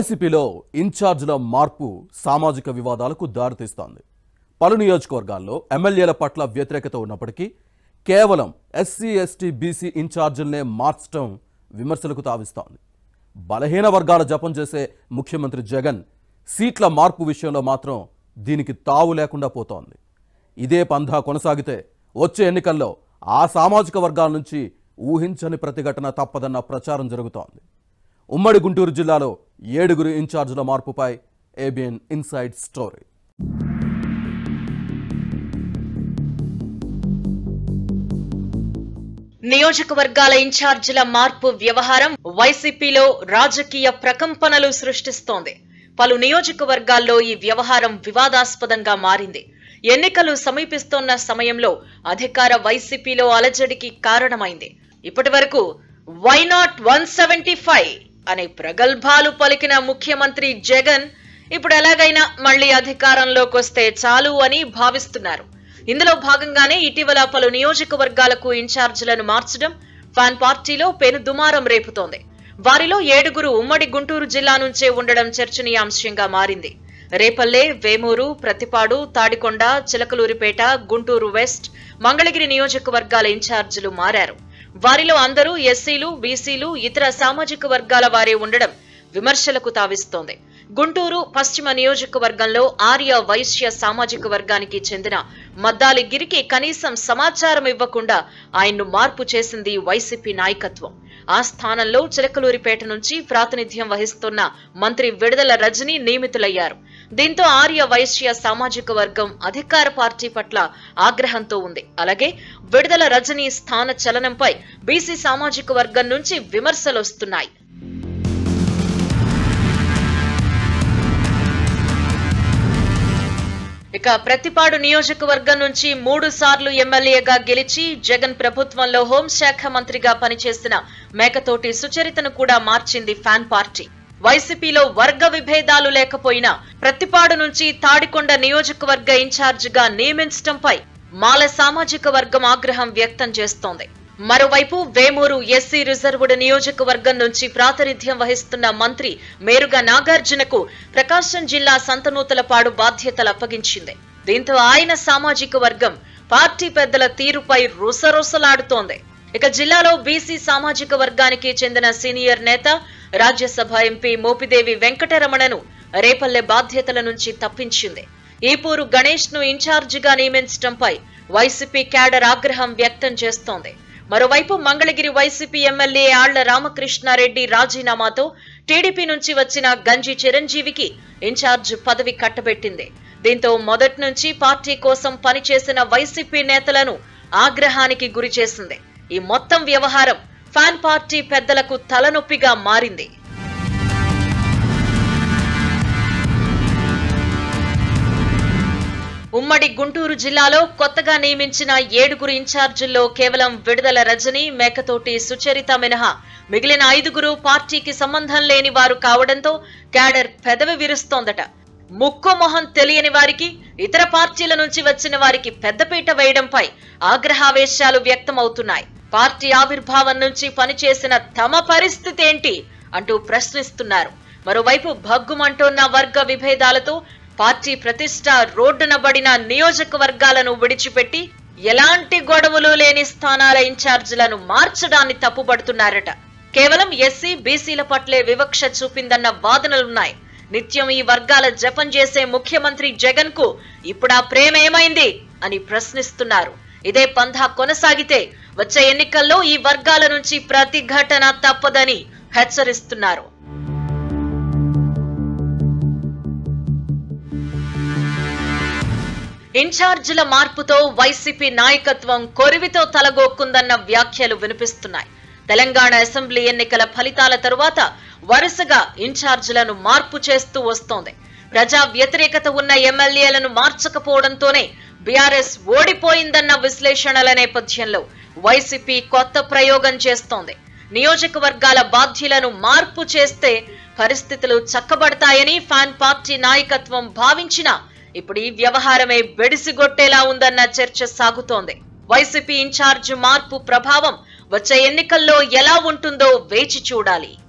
వైసీపీలో ఇన్ఛార్జ్ల మార్పు సామాజిక వివాదాలకు దారితీస్తోంది పలు నియోజకవర్గాల్లో ఎమ్మెల్యేల పట్ల వ్యతిరేకత ఉన్నప్పటికీ కేవలం ఎస్సీ ఎస్టీ బీసీ ఇన్ఛార్జీలనే మార్చడం విమర్శలకు తావిస్తోంది బలహీన వర్గాల జపం చేసే ముఖ్యమంత్రి జగన్ సీట్ల మార్పు విషయంలో మాత్రం దీనికి తావు లేకుండా పోతోంది ఇదే పంధా కొనసాగితే వచ్చే ఎన్నికల్లో ఆ సామాజిక వర్గాల నుంచి ఊహించని ప్రతిఘటన తప్పదన్న ప్రచారం జరుగుతోంది ఉమ్మడి గుంటూరు జిల్లాలో ఏడుగురు ఇన్ఛార్జీల మార్పుపై ఏబిఎన్ ఇన్సైడ్ స్టోరీ నియోజకవర్గాల ఇన్ఛార్జీల మార్పు వ్యవహారం వైసీపీలో రాజకీయ ప్రకంపనలు సృష్టిస్తోంది పలు నియోజకవర్గాల్లో ఈ వ్యవహారం వివాదాస్పదంగా మారింది ఎన్నికలు సమీపిస్తోన్న సమయంలో అధికార వైసీపీలో అలజడికి కారణమైంది ఇప్పటి వరకు why not one seventy five అనే ప్రగల్భాలు పలికిన ముఖ్యమంత్రి జగన్ ఇప్పుడు ఎలాగైనా మళ్లీ అధికారంలోకి వస్తే చాలు అని భావిస్తున్నారు ఇందులో భాగంగానే ఇటీవల పలు నియోజకవర్గాలకు ఇన్ఛార్జీలను మార్చడం ఫ్యాన్ పార్టీలో పెను దుమారం రేపుతోంది వారిలో ఏడుగురు ఉమ్మడి గుంటూరు జిల్లా నుంచే ఉండడం చర్చనీయాంశంగా మారింది రేపల్లె వేమూరు ప్రతిపాడు తాడికొండ చిలకలూరిపేట గుంటూరు వెస్ట్ మంగళగిరి నియోజకవర్గాల ఇన్ఛార్జీలు మారారు వారిలో అందరూ ఎస్సీలు బీసీలు ఇతర సామాజిక వర్గాల వారే ఉండడం విమర్శలకు తావిస్తోంది గుంటూరు పశ్చిమ నియోజకవర్గంలో ఆర్య వైశ్య సామాజిక వర్గానికి చెందిన మద్దాలి గిరికి కనీసం సమాచారం ఇవ్వకుండా ఆయన్ను మార్పు చేసింది వైసీపీ నాయకత్వం ఆ స్థానంలో చిలకలూరిపేట నుంచి ప్రాతినిధ్యం వహిస్తున్న మంత్రి విడుదల రజని నియమితులయ్యారు దీంతో ఆర్య వైశ్య సామాజిక వర్గం అధికార పార్టీ పట్ల ఆగ్రహంతో ఉంది అలాగే విడుదల రజనీ స్థాన చలనంపై బీసీ సామాజిక వర్గం నుంచి విమర్శలు వస్తున్నాయి ఇక ప్రతిపాడు నియోజకవర్గం నుంచి మూడు సార్లు ఎమ్మెల్యేగా గెలిచి జగన్ ప్రభుత్వంలో హోంశాఖ మంత్రిగా పనిచేసిన మేకతోటి సుచరితను కూడా మార్చింది ఫ్యాన్ పార్టీ వైసీపీలో వర్గ విభేదాలు లేకపోయినా ప్రతిపాడు నుంచి తాడికొండ నియోజకవర్గ ఇన్ఛార్జిగా నియమించడంపై మాల సామాజిక వర్గం ఆగ్రహం వ్యక్తం చేస్తోంది మరోవైపు వేమూరు ఎస్సీ రిజర్వుడ్ నియోజకవర్గం నుంచి ప్రాతినిధ్యం వహిస్తున్న మంత్రి మేరుగా నాగార్జునకు ప్రకాశం జిల్లా సంతనూతలపాడు బాధ్యతలు అప్పగించింది దీంతో ఆయన సామాజిక వర్గం పార్టీ పెద్దల తీరుపై రుసరుసలాడుతోంది ఇక జిల్లాలో బీసీ సామాజిక వర్గానికి చెందిన సీనియర్ నేత రాజ్యసభ ఎంపీ మోపిదేవి వెంకటరమణను రేపల్లె బాధ్యతల నుంచి తప్పించింది ఈపూరు గణేష్ ను ఇన్ఛార్జిగా నియమించడంపై వైసీపీ క్యాడర్ ఆగ్రహం వ్యక్తం చేస్తోంది మరోవైపు మంగళగిరి వైసీపీ ఎమ్మెల్యే ఆళ్ల రామకృష్ణారెడ్డి రాజీనామాతో టీడీపీ నుంచి వచ్చిన గంజి చిరంజీవికి ఇన్ఛార్జ్ పదవి కట్టబెట్టింది దీంతో మొదటి నుంచి పార్టీ కోసం పనిచేసిన వైసీపీ నేతలను ఆగ్రహానికి గురి చేసింది ఈ మొత్తం వ్యవహారం ఫ్యాన్ పార్టీ పెద్దలకు తలనొప్పిగా మారింది ఉమ్మడి గుంటూరు జిల్లాలో కొత్తగా నియమించిన ఏడుగురు ఇన్ఛార్జీల్లో కేవలం విడుదల రజని మేకతోటి సుచరిత మినహా మిగిలిన ఐదుగురు పార్టీకి సంబంధం లేని వారు కావడంతో క్యాడర్ పెదవి విరుస్తోందట ముక్కు మొహం తెలియని వారికి ఇతర పార్టీల నుంచి వచ్చిన వారికి పెద్దపీట వేయడంపై ఆగ్రహావేశాలు వ్యక్తమవుతున్నాయి పార్టీ ఆవిర్భావం నుంచి పనిచేసిన తమ పరిస్థితి ఏంటి అంటూ ప్రశ్నిస్తున్నారు మరోవైపు భగ్గుమంటోన్న వర్గ విభేదాలతో పార్టీ ప్రతిష్ట రోడ్డున పడిన నియోజకవర్గాలను విడిచిపెట్టి ఎలాంటి గొడవలు లేని స్థానాల ఇన్ఛార్జీలను మార్చడాన్ని తప్పుపడుతున్నారట కేవలం ఎస్సీ బీసీల పట్లే వివక్ష చూపిందన్న వాదనలున్నాయి నిత్యం ఈ వర్గాల జపం చేసే ముఖ్యమంత్రి జగన్ కు ఇప్పుడు ఆ ప్రేమ ఏమైంది అని ప్రశ్నిస్తున్నారు ఇదే పంధా కొనసాగితే వచ్చే ఎన్నికల్లో ఈ వర్గాల నుంచి ప్రతిఘటన తప్పదని హెచ్చరిస్తున్నారు ఇన్ఛార్జీల మార్పుతో వైసీపీ నాయకత్వం కొరివితో తలగొక్కుందన్న వ్యాఖ్యలు వినిపిస్తున్నాయి తెలంగాణ అసెంబ్లీ ఎన్నికల ఫలితాల తరువాత వరుసగా ఇన్ఛార్జీలను మార్పు చేస్తూ వస్తోంది ప్రజా వ్యతిరేకత ఉన్న ఎమ్మెల్యేలను మార్చకపోవడంతోనే బీఆర్ఎస్ ఓడిపోయిందన్న విశ్లేషణల నేపథ్యంలో వైసీపీ కొత్త ప్రయోగం చేస్తోంది నియోజకవర్గాల బాధ్యులను మార్పు చేస్తే పరిస్థితులు చక్కబడతాయని ఫ్యాన్ పార్టీ నాయకత్వం భావించినా ఇప్పుడు ఈ వ్యవహారమే బెడిసిగొట్టేలా ఉందన్న చర్చ సాగుతోంది వైసీపీ ఇన్ఛార్జ్ మార్పు ప్రభావం వచ్చే ఎన్నికల్లో ఎలా ఉంటుందో వేచి చూడాలి